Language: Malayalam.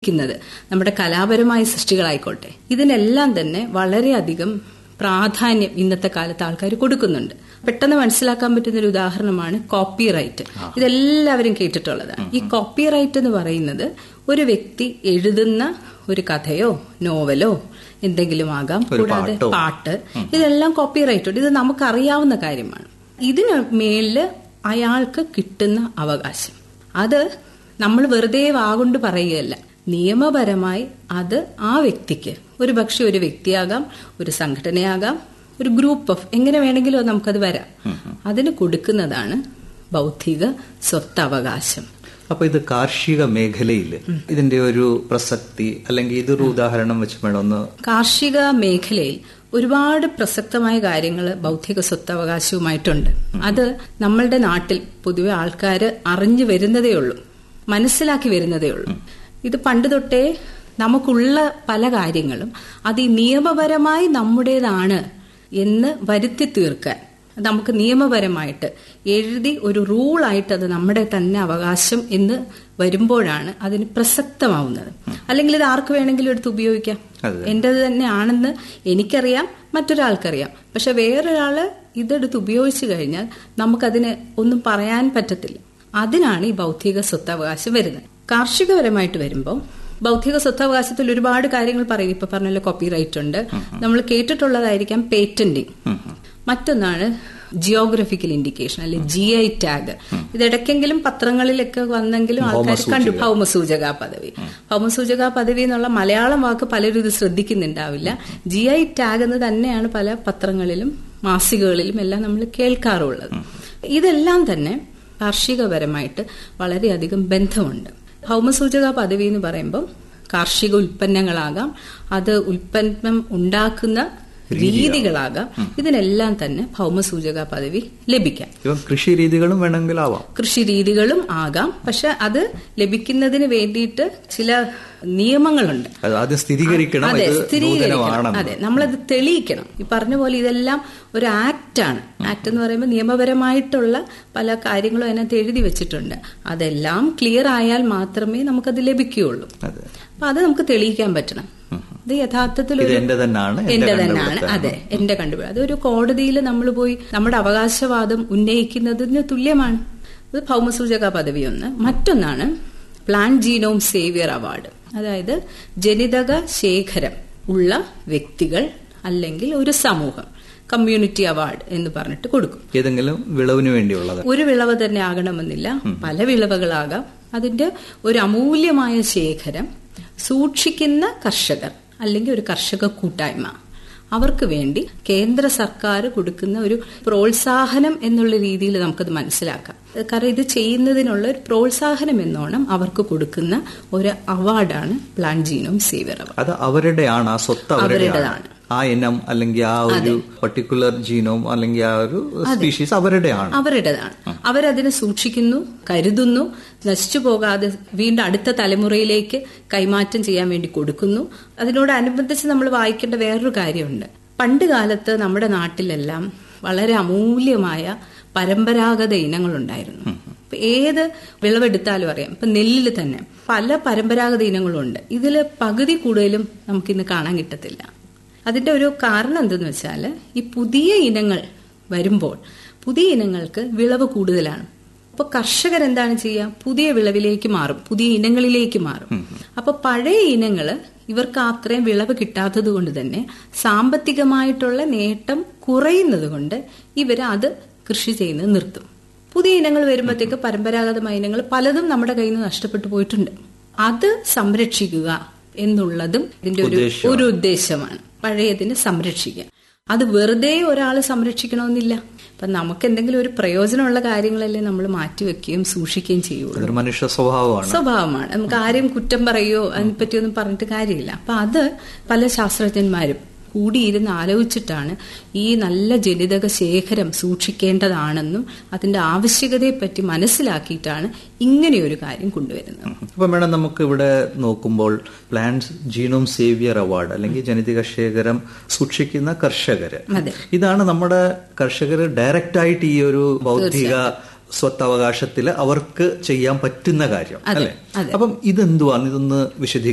ക്കുന്നത് നമ്മുടെ കലാപരമായ സൃഷ്ടികളായിക്കോട്ടെ ഇതിനെല്ലാം തന്നെ വളരെയധികം പ്രാധാന്യം ഇന്നത്തെ കാലത്ത് ആൾക്കാർ കൊടുക്കുന്നുണ്ട് പെട്ടെന്ന് മനസ്സിലാക്കാൻ പറ്റുന്ന ഒരു ഉദാഹരണമാണ് കോപ്പി റൈറ്റ് ഇതെല്ലാവരും കേട്ടിട്ടുള്ളതാണ് ഈ കോപ്പി റൈറ്റ് എന്ന് പറയുന്നത് ഒരു വ്യക്തി എഴുതുന്ന ഒരു കഥയോ നോവലോ എന്തെങ്കിലും ആകാം കൂടാതെ പാട്ട് ഇതെല്ലാം കോപ്പി റൈറ്റ് ഉണ്ട് ഇത് നമുക്കറിയാവുന്ന കാര്യമാണ് ഇതിന് മേളില് അയാൾക്ക് കിട്ടുന്ന അവകാശം അത് നമ്മൾ വെറുതെ വാഗൊണ്ട് പറയുകയല്ല നിയമപരമായി അത് ആ വ്യക്തിക്ക് ഒരു പക്ഷെ ഒരു വ്യക്തിയാകാം ഒരു സംഘടനയാകാം ഒരു ഗ്രൂപ്പ് ഓഫ് എങ്ങനെ വേണമെങ്കിലും നമുക്കത് വരാം അതിന് കൊടുക്കുന്നതാണ് ബൗദ്ധിക സ്വത്തവകാശം അപ്പൊ ഇത് കാർഷിക മേഖലയിൽ ഇതിന്റെ ഒരു പ്രസക്തി അല്ലെങ്കിൽ ഇതൊരു ഉദാഹരണം വെച്ച് വേണമെന്ന് കാർഷിക മേഖലയിൽ ഒരുപാട് പ്രസക്തമായ കാര്യങ്ങൾ ബൗദ്ധിക സ്വത്തവകാശവുമായിട്ടുണ്ട് അത് നമ്മളുടെ നാട്ടിൽ പൊതുവെ ആൾക്കാർ അറിഞ്ഞു വരുന്നതേ ഉള്ളൂ മനസ്സിലാക്കി വരുന്നതേ ഉള്ളൂ ഇത് പണ്ട് തൊട്ടേ നമുക്കുള്ള പല കാര്യങ്ങളും അത് ഈ നിയമപരമായി നമ്മുടേതാണ് എന്ന് വരുത്തി തീർക്കാൻ നമുക്ക് നിയമപരമായിട്ട് എഴുതി ഒരു റൂളായിട്ട് അത് നമ്മുടെ തന്നെ അവകാശം എന്ന് വരുമ്പോഴാണ് അതിന് പ്രസക്തമാവുന്നത് അല്ലെങ്കിൽ ഇത് ആർക്ക് വേണമെങ്കിലും എടുത്ത് ഉപയോഗിക്കാം എന്റേത് തന്നെയാണെന്ന് എനിക്കറിയാം മറ്റൊരാൾക്കറിയാം പക്ഷെ വേറൊരാള് ഇതെടുത്ത് ഉപയോഗിച്ചു കഴിഞ്ഞാൽ നമുക്കതിന് ഒന്നും പറയാൻ പറ്റത്തില്ല അതിനാണ് ഈ ബൗദ്ധിക സ്വത്തവകാശം വരുന്നത് കാർഷികപരമായിട്ട് വരുമ്പോൾ ബൗദ്ധിക സ്വത്തവകാശത്തിൽ ഒരുപാട് കാര്യങ്ങൾ പറയും ഇപ്പൊ പറഞ്ഞല്ലോ കോപ്പി റൈറ്റ് ഉണ്ട് നമ്മൾ കേട്ടിട്ടുള്ളതായിരിക്കാം പേറ്റന്റിങ് മറ്റൊന്നാണ് ജിയോഗ്രഫിക്കൽ ഇൻഡിക്കേഷൻ അല്ലെ ജി ഐ ടാഗ് ഇതിടയ്ക്കെങ്കിലും പത്രങ്ങളിലൊക്കെ വന്നെങ്കിലും ആൾക്കാർ കണ്ടു ഭൗമസൂചക പദവി ഭൗമസൂചക പദവി എന്നുള്ള മലയാളം വാക്ക് പലരും ഇത് ശ്രദ്ധിക്കുന്നുണ്ടാവില്ല ജി ഐ ടാഗ് എന്ന് തന്നെയാണ് പല പത്രങ്ങളിലും മാസികകളിലും എല്ലാം നമ്മൾ കേൾക്കാറുള്ളത് ഇതെല്ലാം തന്നെ കാർഷികപരമായിട്ട് വളരെയധികം ബന്ധമുണ്ട് ഭൗമസൂചക പദവി എന്ന് പറയുമ്പോൾ കാർഷിക ഉൽപ്പന്നങ്ങളാകാം അത് ഉൽപ്പന്നം ഉണ്ടാക്കുന്ന രീതികളാകാം ഇതിനെല്ലാം തന്നെ ഭൗമസൂചക പദവി ലഭിക്കാം കൃഷി രീതികളും വേണമെങ്കിൽ ആവാം കൃഷി രീതികളും ആകാം പക്ഷെ അത് ലഭിക്കുന്നതിന് വേണ്ടിയിട്ട് ചില നിയമങ്ങളുണ്ട് ആദ്യം സ്ഥിരീകരിക്കണം അതെ സ്ഥിരീകരിക്കണം അതെ നമ്മളത് തെളിയിക്കണം ഈ പറഞ്ഞ പോലെ ഇതെല്ലാം ഒരു ആക്റ്റാണ് ആക്ട് എന്ന് പറയുമ്പോൾ നിയമപരമായിട്ടുള്ള പല കാര്യങ്ങളും അതിനകത്ത് എഴുതി വെച്ചിട്ടുണ്ട് അതെല്ലാം ക്ലിയർ ആയാൽ മാത്രമേ നമുക്കത് ലഭിക്കുകയുള്ളൂ അപ്പൊ അത് നമുക്ക് തെളിയിക്കാൻ പറ്റണം ഇത് യഥാർത്ഥത്തിൽ എന്റെ തന്നെയാണ് എന്റെ തന്നെയാണ് അതെ എന്റെ കണ്ടുപിടി അതൊരു കോടതിയിൽ നമ്മൾ പോയി നമ്മുടെ അവകാശവാദം ഉന്നയിക്കുന്നതിന് തുല്യമാണ് ഇത് ഭൗമസൂചക പദവി ഒന്ന് മറ്റൊന്നാണ് പ്ലാൻ ജീനോം സേവിയർ അവാർഡ് അതായത് ജനിതക ശേഖരം ഉള്ള വ്യക്തികൾ അല്ലെങ്കിൽ ഒരു സമൂഹം കമ്മ്യൂണിറ്റി അവാർഡ് എന്ന് പറഞ്ഞിട്ട് കൊടുക്കും ഏതെങ്കിലും വിളവിന് വേണ്ടിയുള്ളത് ഒരു വിളവ് തന്നെ ആകണമെന്നില്ല പല വിളവുകളാകാം അതിന്റെ ഒരു അമൂല്യമായ ശേഖരം സൂക്ഷിക്കുന്ന കർഷകർ അല്ലെങ്കിൽ ഒരു കർഷക കൂട്ടായ്മ അവർക്ക് വേണ്ടി കേന്ദ്ര സർക്കാർ കൊടുക്കുന്ന ഒരു പ്രോത്സാഹനം എന്നുള്ള രീതിയിൽ നമുക്കത് മനസ്സിലാക്കാം കാരണം ഇത് ചെയ്യുന്നതിനുള്ള ഒരു പ്രോത്സാഹനം എന്നോണം അവർക്ക് കൊടുക്കുന്ന ഒരു അവാർഡാണ് പ്ലാൻ ജീനോം സേവിയർ അവാർഡ് അത് അവരുടെയാണ് ആ സ്വത്ത് അവരുടേതാണ് ആ ഇനം അല്ലെങ്കിൽ ആ ഒരു പർട്ടിക്കുലർ ജീനോം അല്ലെങ്കിൽ ആ ഒരു സ്പീഷീസ് അവരുടെയാണ് അവരുടേതാണ് അവരതിനെ സൂക്ഷിക്കുന്നു കരുതുന്നു നശിച്ചു പോകാതെ വീണ്ടും അടുത്ത തലമുറയിലേക്ക് കൈമാറ്റം ചെയ്യാൻ വേണ്ടി കൊടുക്കുന്നു അതിനോടനുബന്ധിച്ച് നമ്മൾ വായിക്കേണ്ട വേറൊരു കാര്യമുണ്ട് പണ്ട് കാലത്ത് നമ്മുടെ നാട്ടിലെല്ലാം വളരെ അമൂല്യമായ പരമ്പരാഗത ഇനങ്ങളുണ്ടായിരുന്നു ഏത് വിളവെടുത്താലും അറിയാം ഇപ്പൊ നെല്ലിൽ തന്നെ പല പരമ്പരാഗത ഇനങ്ങളുണ്ട് ഇതിൽ പകുതി കൂടുതലും നമുക്കിന്ന് കാണാൻ കിട്ടത്തില്ല അതിന്റെ ഒരു കാരണം എന്തെന്ന് വെച്ചാൽ ഈ പുതിയ ഇനങ്ങൾ വരുമ്പോൾ പുതിയ ഇനങ്ങൾക്ക് വിളവ് കൂടുതലാണ് അപ്പൊ കർഷകർ എന്താണ് ചെയ്യുക പുതിയ വിളവിലേക്ക് മാറും പുതിയ ഇനങ്ങളിലേക്ക് മാറും അപ്പൊ പഴയ ഇനങ്ങള് ഇവർക്ക് അത്രയും വിളവ് കിട്ടാത്തത് കൊണ്ട് തന്നെ സാമ്പത്തികമായിട്ടുള്ള നേട്ടം കുറയുന്നത് കൊണ്ട് ഇവർ അത് കൃഷി ചെയ്യുന്നത് നിർത്തും പുതിയ ഇനങ്ങൾ വരുമ്പോഴത്തേക്ക് പരമ്പരാഗതമായ ഇനങ്ങൾ പലതും നമ്മുടെ കയ്യിൽ നിന്ന് നഷ്ടപ്പെട്ടു പോയിട്ടുണ്ട് അത് സംരക്ഷിക്കുക എന്നുള്ളതും ഇതിന്റെ ഒരു ഒരു ഉദ്ദേശമാണ് പഴയതിനെ സംരക്ഷിക്കുക അത് വെറുതെ ഒരാൾ സംരക്ഷിക്കണമെന്നില്ല അപ്പൊ നമുക്ക് എന്തെങ്കിലും ഒരു പ്രയോജനമുള്ള കാര്യങ്ങളല്ലേ നമ്മൾ മാറ്റിവെക്കുകയും സൂക്ഷിക്കുകയും ചെയ്യുള്ളൂ മനുഷ്യ സ്വഭാവമാണ് സ്വഭാവമാണ് നമുക്ക് ആരെയും കുറ്റം പറയോ അതിനെപ്പറ്റിയൊന്നും പറഞ്ഞിട്ട് കാര്യമില്ല അപ്പൊ അത് പല ശാസ്ത്രജ്ഞന്മാരും കൂടിയിരുന്ന് ആലോചിച്ചിട്ടാണ് ഈ നല്ല ജനിതക ശേഖരം സൂക്ഷിക്കേണ്ടതാണെന്നും അതിന്റെ ആവശ്യകതയെപ്പറ്റി മനസ്സിലാക്കിയിട്ടാണ് ഇങ്ങനെയൊരു കാര്യം കൊണ്ടുവരുന്നത് അപ്പൊ മേഡം നമുക്ക് ഇവിടെ നോക്കുമ്പോൾ പ്ലാന്റ്സ് ജീനോം സേവിയർ അവാർഡ് അല്ലെങ്കിൽ ജനിതക ശേഖരം സൂക്ഷിക്കുന്ന കർഷകര് ഇതാണ് നമ്മുടെ കർഷകർ ഡയറക്റ്റ് ആയിട്ട് ഈ ഒരു ബൗദ്ധിക സ്വത്തവകാശത്തിൽ അവർക്ക് ചെയ്യാൻ പറ്റുന്ന കാര്യം അല്ലെ അപ്പം ഇതെന്തുവാണ് ഇതൊന്ന് വിശദീകരിക്കും